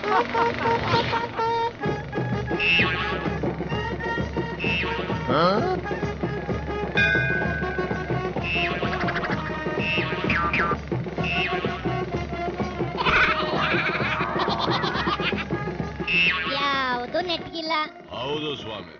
ಯಾವುದು ನೆಟ್ಗಿಲ್ಲ ಹೌದು ಸ್ವಾಮಿ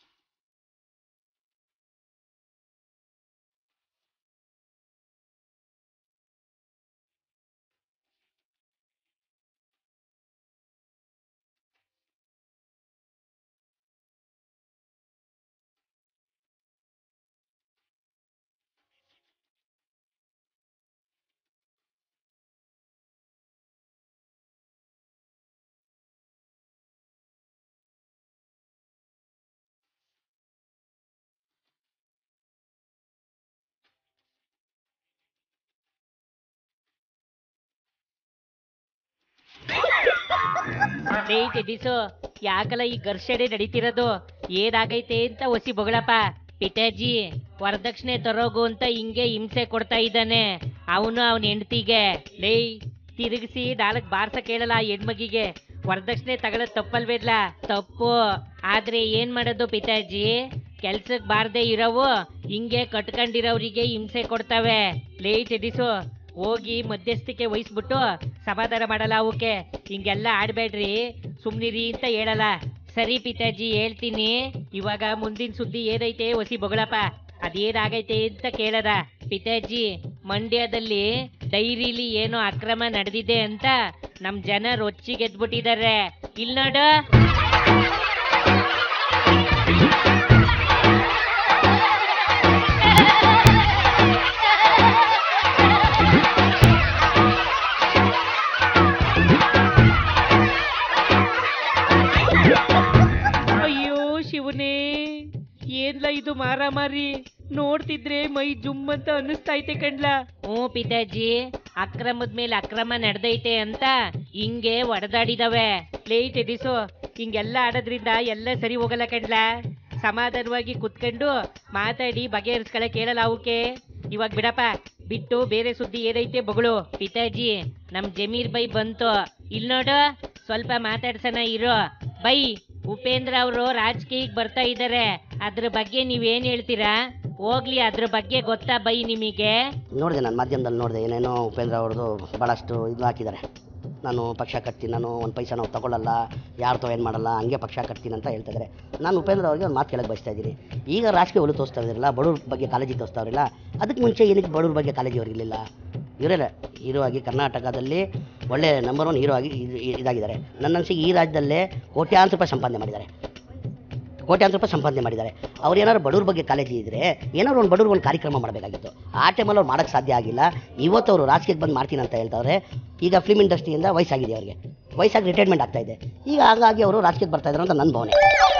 ಡೇಟ್ ಎದಿಸು ಯಾಕಲ್ಲ ಈ ಘರ್ಷಣೆ ನಡೀತಿರೋದು ಏನಾಗೈತೆ ಅಂತ ಒಸಿ ಬೊಗಳಪ್ಪ ಪಿತಾಜಿ ವರದಕ್ಷಿಣೆ ತರೋಗು ಅಂತ ಹಿಂಗೆ ಹಿಂಸೆ ಕೊಡ್ತಾ ಇದ್ದಾನೆ ಅವನು ಅವನ ಹೆಂಡತಿಗೆ ಲೇ ತಿರುಗಿಸಿ ನಾಲ್ಕು ಬಾರ್ಸ ಕೇಳಲ್ಲ ಆ ಹೆಣ್ಮಗಿಗೆ ವರದಕ್ಷಿಣೆ ತಗೊಳ್ಳೋದು ತಪ್ಪಲ್ವೇದ್ಲ ತಪ್ಪು ಆದ್ರೆ ಏನ್ ಮಾಡೋದು ಪಿತಾಜಿ ಕೆಲ್ಸಕ್ ಬಾರ್ದೇ ಇರೋವು ಹಿಂಗೆ ಕಟ್ಕೊಂಡಿರೋರಿಗೆ ಹಿಂಸೆ ಕೊಡ್ತವೆ ಲೇಟ್ ಎದಿಸು ಹೋಗಿ ಮಧ್ಯಸ್ಥಿಕೆ ವಹಿಸ್ಬಿಟ್ಟು ಸಮಾಧಾನ ಮಾಡಲ್ಲ ಅವಕ್ಕೆ ಹಿಂಗೆಲ್ಲ ಆಡ್ಬೇಡ್ರಿ ಸುಮ್ನಿರಿ ಅಂತ ಹೇಳಲ್ಲ ಸರಿ ಪಿತಾಜಿ ಹೇಳ್ತೀನಿ ಇವಾಗ ಮುಂದಿನ ಸುದ್ದಿ ಏನೈತೆ ಒಸಿ ಬೊಗಳಪ್ಪ ಅದೇನಾಗೈತೆ ಅಂತ ಕೇಳದ ಪಿತಾಜಿ ಮಂಡ್ಯದಲ್ಲಿ ಡೈರಿಲಿ ಏನೋ ಅಕ್ರಮ ನಡೆದಿದೆ ಅಂತ ನಮ್ ಜನ ರೊಚ್ಚಿಗೆದ್ಬಿಟ್ಟಿದ್ದಾರೆ ಇಲ್ ನೋಡು ಅಯ್ಯೋ ಶಿವನೇ ಏನ್ಲ ಇದು ಮಾರಾಮಾರಿ ನೋಡ್ತಿದ್ರೆ ಮೈ ಜುಮ್ ಅಂತ ಅನ್ನಿಸ್ತೈತೆ ಕಣ್ಲ ಹ್ಞೂ ಪಿತಾಜಿ ಅಕ್ರಮದ ಮೇಲೆ ಅಕ್ರಮ ನಡೆದೈತೆ ಅಂತ ಹಿಂಗೆ ಒಡೆದಾಡಿದವೆ ಲೇಟ್ ಎದಿಸು ಹಿಂಗೆಲ್ಲ ಆಡೋದ್ರಿಂದ ಎಲ್ಲ ಸರಿ ಹೋಗಲ್ಲ ಕಣ್ಲ ಸಮಾಧಾನವಾಗಿ ಕುತ್ಕೊಂಡು ಮಾತಾಡಿ ಬಗೆಹರಿಸ್ಕೊಳ ಕೇಳಲ್ಲ ಅವಕ್ಕೆ ಇವಾಗ ಬಿಡಪ್ಪ ಬಿಟ್ಟು ಬೇರೆ ಸುದ್ದಿ ಏನೈತೆ ಬಗಳು ಪಿತಾಜಿ ನಮ್ ಜಮೀರ್ ಬೈ ಬಂತು ಇಲ್ ನೋಡು ಸ್ವಲ್ಪ ಮಾತಾಡ್ಸಣ ಇರೋ ಬೈ ಉಪೇಂದ್ರ ಅವರು ರಾಜಕೀಯಕ್ಕೆ ಬರ್ತಾ ಇದ್ದಾರೆ ಅದ್ರ ಬಗ್ಗೆ ನೀವೇನ್ ಹೇಳ್ತೀರಾ ಹೋಗ್ಲಿ ಅದ್ರ ಬಗ್ಗೆ ಗೊತ್ತಾ ಬೈ ನಿಮಗೆ ನೋಡಿದೆ ನಾನು ಮಾಧ್ಯಮದಲ್ಲಿ ನೋಡಿದೆ ಏನೇನೋ ಉಪೇಂದ್ರ ಅವ್ರದ್ದು ಭಾಳಷ್ಟು ಇದು ಹಾಕಿದ್ದಾರೆ ನಾನು ಪಕ್ಷ ಕಟ್ತೀನಿ ನಾನು ಒಂದು ಪೈಸಾ ನಾವು ತಗೊಳ್ಳಲ್ಲ ಯಾರ್ದೋ ಏನು ಮಾಡಲ್ಲ ಹಂಗೆ ಪಕ್ಷ ಕಟ್ತೀನಿ ಅಂತ ಹೇಳ್ತಾ ಇದ್ದಾರೆ ನಾನು ಉಪೇಂದ್ರ ಅವ್ರಿಗೆ ಒಂದು ಮಾತು ಕೇಳಕ್ಕೆ ಬಯಸ್ತಾ ಇದ್ದೀನಿ ಈಗ ರಾಜಕೀಯ ಒಳು ತೋರಿಸ್ತಾ ಇದ್ರಲ್ಲ ಬಡವ್ರ ಬಗ್ಗೆ ಕಾಳಜಿ ತೋರಿಸ್ತಾ ಇರಲಿಲ್ಲ ಅದಕ್ಕೆ ಮುಂಚೆ ಏನಕ್ಕೆ ಬಡವ್ರ ಬಗ್ಗೆ ಕಾಳಜಿ ಅವ್ರಿಗಿರಲಿಲ್ಲ ಇವರೇ ಹೀರೋ ಆಗಿ ಕರ್ನಾಟಕದಲ್ಲಿ ಒಳ್ಳೆ ನಂಬರ್ ಒನ್ ಹೀರೋ ಆಗಿ ಇದ್- ಇದ್- ಇದಾಗಿದ್ದಾರೆ ನನ್ನ ಅನ್ಸಿಗೆ ಈ ರಾಜ್ಯದಲ್ಲೇ ಕೋಟ್ಯಾಂತರ ರೂಪಾಯಿ ಸಂಪಾದನೆ ಮಾಡಿದ್ದಾರೆ ಕೋಟ್ಯಾಂತರ ರೂಪಾಯಿ ಸಂಪಾದನೆ ಮಾಡಿದ್ದಾರೆ ಅವ್ರು ಏನಾದ್ರು ಬಡವ್ರ ಬಗ್ಗೆ ಕಾಳಜಿ ಇದ್ರೆ ಏನಾದ್ರು ಒಂದು ಬಡವ್ರಿಗೆ ಒಂದು ಕಾರ್ಯಕ್ರಮ ಮಾಡಬೇಕಾಗಿತ್ತು ಆ ಟೈಮಲ್ಲಿ ಅವ್ರು ಮಾಡೋಕ್ಕೆ ಸಾಧ್ಯ ಆಗಿಲ್ಲ ಇವತ್ತು ಅವರು ರಾಜಕೀಯಕ್ಕೆ ಬಂದು ಮಾಡ್ತೀನಿ ಅಂತ ಹೇಳ್ತಾವ್ರೆ ಈಗ ಫಿಲ್ಮ್ ಇಂಡಸ್ಟ್ರಿಯಿಂದ ವಯಸ್ಸಾಗಿದೆ ಅವರಿಗೆ ವಯಸ್ಸಾಗಿ ರಿಟೈರ್ಮೆಂಟ್ ಆಗ್ತಾ ಇದೆ ಈಗ ಹಾಗಾಗಿ ಅವರು ರಾಜಕೀಯಕ್ಕೆ ಬರ್ತಾ ಇದ್ದಾರೆ ಅಂತ ನನ್ನ ಭಾವನೆ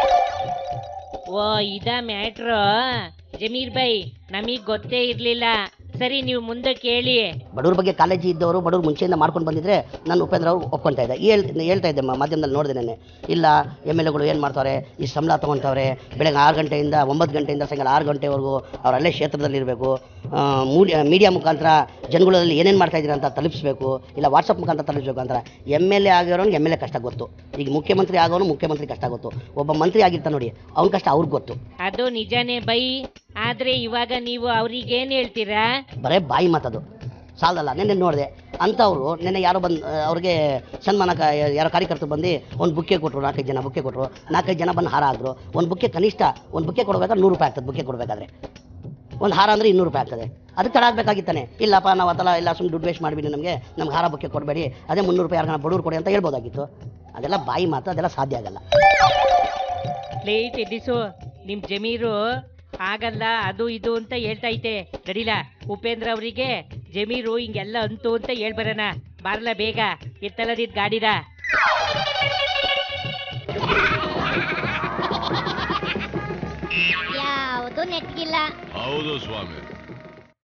ಓ ಇದ ಮ್ಯಾಟ್ರು ಜಮೀರ್ ಬೈ ನಮಗ್ ಗೊತ್ತೇ ಇರ್ಲಿಲ್ಲ ಸರಿ ನೀವು ಮುಂದೆ ಕೇಳಿ ಬಡವ್ರ ಬಗ್ಗೆ ಕಾಳಜಿ ಇದ್ದವರು ಬಡವ್ರು ಮುಂಚೆಯಿಂದ ಮಾಡ್ಕೊಂಡು ಬಂದಿದ್ರೆ ನಾನು ಉಪೇಂದ್ರ ಅವ್ರು ಒಪ್ಕೊಳ್ತಾ ಇದ್ದೆ ಹೇಳ್ ಹೇಳ್ತಾ ಇದ್ದೆ ಮ- ಮಾಧ್ಯಮದಲ್ಲಿ ನೋಡಿದೆ ನೆನ್ನೆ ಇಲ್ಲ ಎಮ್ ಎಲ್ ಎಗಳು ಏನು ಮಾಡ್ತಾರೆ ಈ ಸಂಬಳ ತೊಗೊಳ್ತವ್ರೆ ಬೆಳಗ್ಗೆ ಆರು ಗಂಟೆಯಿಂದ ಒಂಬತ್ತು ಗಂಟೆಯಿಂದ ಸಾಯಂಕಾಲ ಆರು ಗಂಟೆವರೆಗೂ ಅವ್ರು ಅಲ್ಲೇ ಕ್ಷೇತ್ರದಲ್ಲಿ ಇರಬೇಕು ಮೀಡಿಯಾ ಮುಖಾಂತರ ಜನಗಳಲ್ಲಿ ಏನೇನು ಮಾಡ್ತಾ ಇದ್ದೀರಾ ಅಂತ ತಲುಪಿಸ್ಬೇಕು ಇಲ್ಲ ವಾಟ್ಸಪ್ ಮುಖಾಂತರ ತಲುಪಿಸ್ಬೇಕು ಅಂತ ಎಮ್ ಎಲ್ ಎ ಆಗಿರೋನಿಗೆ ಎಮ್ ಎಲ್ ಎ ಕಷ್ಟ ಗೊತ್ತು ಈಗ ಮುಖ್ಯಮಂತ್ರಿ ಆಗೋನು ಮುಖ್ಯಮಂತ್ರಿ ಕಷ್ಟ ಗೊತ್ತು ಒಬ್ಬ ಮಂತ್ರಿ ಆಗಿರ್ತಾನೆ ನೋಡಿ ಅವ್ನ ಕಷ್ಟ ಅವ್ರಿಗೆ ಗೊತ್ತು ಅದು ನಿಜಾನೇ ಬೈ ಆದ್ರೆ ಇವಾಗ ನೀವು ಅವ್ರಿಗೇನ್ ಹೇಳ್ತೀರಾ ಬರೇ ಬಾಯಿ ಮಾತದು ಸಾಲದಲ್ಲ ನಿನ್ನೆ ನೋಡಿದೆ ಅಂಥವ್ರು ನಿನ್ನೆ ಯಾರೋ ಬಂದು ಅವ್ರಿಗೆ ಸನ್ಮಾನ ಕ- ಯಾರೋ ಕಾರ್ಯಕರ್ತರು ಬಂದು ಒಂದು ಬುಕ್ಕೆ ಕೊಟ್ಟರು ನಾಲ್ಕೈದು ಜನ ಬುಕ್ಕೆ ಕೊಟ್ಟರು ನಾಲ್ಕೈದು ಜನ ಬಂದು ಹಾರ ಹಾಕಿದ್ರು ಒಂದು ಬುಕ್ಕೆ ಕನಿಷ್ಠ ಒಂದು ಬುಕ್ಕೆ ಕೊಡಬೇಕಾದ್ರೆ ನೂರು ರೂಪಾಯಿ ಆಗ್ತದೆ ಬುಕ್ಕೆ ಕೊಡಬೇಕಾದ್ರೆ ಒಂದು ಹಾರ ಅಂದರೆ ಇನ್ನೂರು ರೂಪಾಯಿ ಆಗ್ತದೆ ಅದಕ್ಕೆ ತಡ ಆಗಬೇಕಾಗಿತ್ತಾನೆ ಇಲ್ಲಪ್ಪ ನಾವು ಅದಲ್ಲ ಇಲ್ಲ ಸುಮ್ಮನೆ ದುಡ್ಡು ವೇಸ್ಟ್ ಮಾಡಿಬಿಡಿ ನಮಗೆ ನಮ್ಗೆ ಹಾರ ಬುಕ್ಕೆ ಕೊಡಬೇಡಿ ಅದೇ ಮುನ್ನೂರು ರೂಪಾಯಿ ಯಾರನ್ನ ಬಡವ್ರು ಕೊಡಿ ಅಂತ ಹೇಳ್ಬೋದಾಗಿತ್ತು ಅದೆಲ್ಲ ಬಾಯಿ ಮಾತು ಅದೆಲ್ಲ ಸಾಧ್ಯ ಆಗಲ್ಲ ಲೇಟ್ ಎದ್ದಿಸು ನಿಮ್ ಜಮೀರು ಆಗಲ್ಲ ಅದು ಇದು ಅಂತ ಹೇಳ್ತಾ ಐತೆ ನಡಿಲ ಉಪೇಂದ್ರ ಅವರಿಗೆ ಜಮೀರು ಹಿಂಗೆಲ್ಲ ಅಂತು ಅಂತ ಹೇಳ್ಬರೋಣ ಬಾರ್ಲ ಬೇಗ ಎತ್ತಲದಿದ್ ಗಾಡಿದ ಯಾವುದು ನೆಟ್ಗಿಲ್ಲ ಹೌದು ಸ್ವಾಮಿ